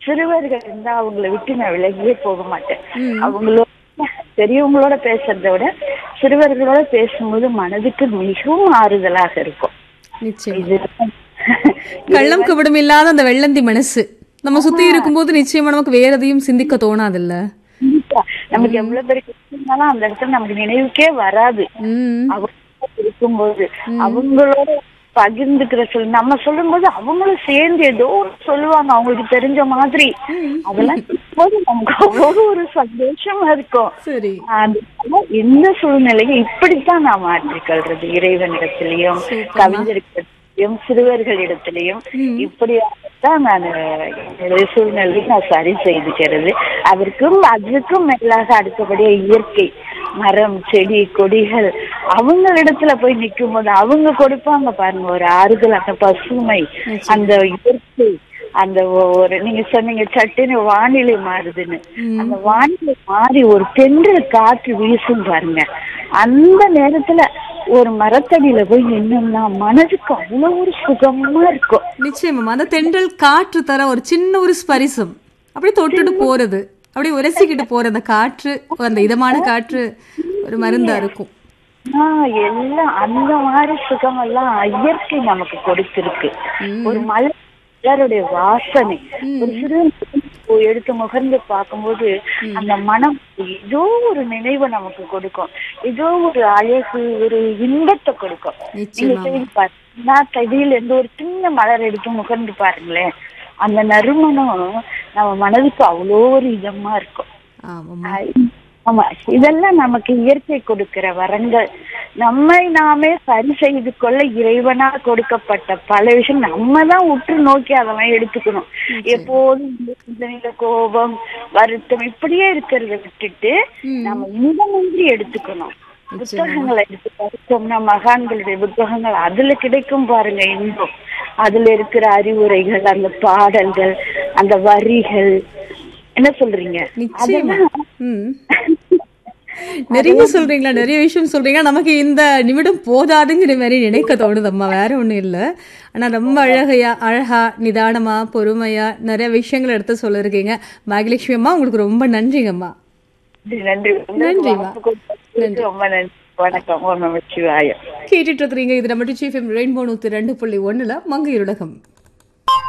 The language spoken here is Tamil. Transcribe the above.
சிறுவர்கள் இருந்தா அவங்கள விட்டு நான் விலகியே போக மாட்டேன் ம். அவங்களோட பெரியவங்களோட பேசுறதை விட சிறுவர்களோட பேசும்போது மனதுக்கு மிகவும் ஆறுதலாக இருக்கும் நிச்சயம் இது கள்ளம் கபடம் இல்லாத அந்த வெள்ளந்தி மனசு நம்ம சுத்தி இருக்கும்போது நிச்சயமா நமக்கு வேற எதையும் சிந்திக்க தோணாதுல்ல கண்டிப்பா. நமக்கு எவ்வளவு பெரிய கஷ்டம் இருந்தாலும் அந்த இடத்துல நமக்கு நினைவுக்கே வராது ம் அவங்க இருக்கும்போது அவங்களோட பகிர்ந்துக்கிற சொல் நம்ம சொல்லும்போது அவங்களும் சேர்ந்து ஏதோ ஒண்ணு சொல்லுவாங்க அவங்களுக்கு தெரிஞ்ச மாதிரி அதெல்லாம் கேட்கும்போது நமக்கு அவ்வளவு ஒரு சந்தோஷமா இருக்கும் சரி அதனால எந்த சூழ்நிலையும் இப்படித்தான் நான் மாற்றிக்கொள்றது இறைவனிடத்திலையும் கவிஞர்களிடத்திலையும் சிறுவர்களிடத்திலையும் இப்படியாகத்தான் நான் என்னுடைய சூழ்நிலையை நான் சரி செய்துக்கிறது அதற்கும் அதுக்கும் மேலாக அடுத்தபடியா இயற்கை மரம் செடி கொடிகள் அவங்களிடத்துல போய் நிக்கும் போது அவங்க கொடுப்பாங்க பாருங்க ஒரு ஆறுதல் அந்த பசுமை அந்த இயற்கை அந்த ஒ- ஒரு நீங்க சொன்னீங்க சட்டுன்னு வானிலை மாறுதுன்னு அந்த வானிலை மாறி ஒரு தென்றல் காற்று வீசும் பாருங்க அந்த நேரத்துல ஒரு மரத்தடியில போய் நின்னோம்னா மனதுக்கு அவ்வளவு ஒரு சுகமா இருக்கும் நிச்சயமா அந்த தென்றல் காற்று தர ஒரு சின்ன ஒரு ஸ்பரிசம் அப்படியே தொட்டுட்டு போறது அப்படியே உரசிக்கிட்டு போற அந்த காற்று அந்த இதமான காற்று ஒரு மருந்தா இருக்கும் ஆஹ் எல்லாம் அந்த மாதிரி சுகம் எல்லாம் இயற்கை நமக்கு கொடுத்திருக்கு ஒரு மலை மலருடைய வாசனை ஒரு சிறு பூ எடுத்து முகர்ந்து பார்க்கும்போது அந்த மனம் ஏதோ ஒரு நினைவை நமக்கு கொடுக்கும் ஏதோ ஒரு அழகு ஒரு இன்பத்தை கொடுக்கும் நீங்க நிச்சயமா செய்து பாருங்க தடியில இருந்து ஒரு சின்ன மலர் எடுத்து முகர்ந்து பாருங்களேன் அந்த நறுமணம் நம்ம மனதுக்கு அவ்வளோ ஒரு இதமா இருக்கும் ஆமாம்மா ஆஹ் ஆமா இதெல்லாம் நமக்கு இயற்கை கொடுக்கிற வரங்கள் நம்மை நாமே சரி செய்து கொள்ள இறைவனா கொடுக்கப்பட்ட பல விஷயம் நம்ம தான் உற்று நோக்கி அதெல்லாம் எடுத்துக்கணும் எப்போதும் இந்த சிந்தனையில கோபம் வருத்தம் இப்படியே இருக்கிறத விட்டுட்டு நம்ம இன்பமின்றி எடுத்துக்கணும் புத்தகங்களை எடுத்து படிச்சோம்னா மகான்களுடைய புத்தகங்கள் அதுல கிடைக்கும் பாருங்க இன்பம் அதுல இருக்கிற அறிவுரைகள் அந்த பாடல்கள் அந்த வரிகள் என்ன சொல்றீங்க நிச்சயமா ம் நிறைய சொல்றீங்களா நிறைய விஷயம் சொல்றீங்க நமக்கு இந்த நிமிடம் போதாதுங்கிற மாதிரி நினைக்க தோணுதம்மா வேற ஒண்ணும் இல்ல ஆனா ரொம்ப அழகையா அழகா நிதானமா பொறுமையா நிறைய விஷயங்கள் எடுத்து சொல்லிருக்கீங்க பாகியலட்சுமி அம்மா உங்களுக்கு ரொம்ப நன்றிங்கம்மா நன்றி நன்றிம்மா. நன்றி ரொம்ப நன்றி வணக்கம் ஓம் நம சிவாயம் கேட்டுட்டு இருக்கிறீங்க இது நம்ம சீஃப் ரெயின்போ நூத்தி ரெண்டு புள்ளி ஒண்ணுல மங்கையுலகம்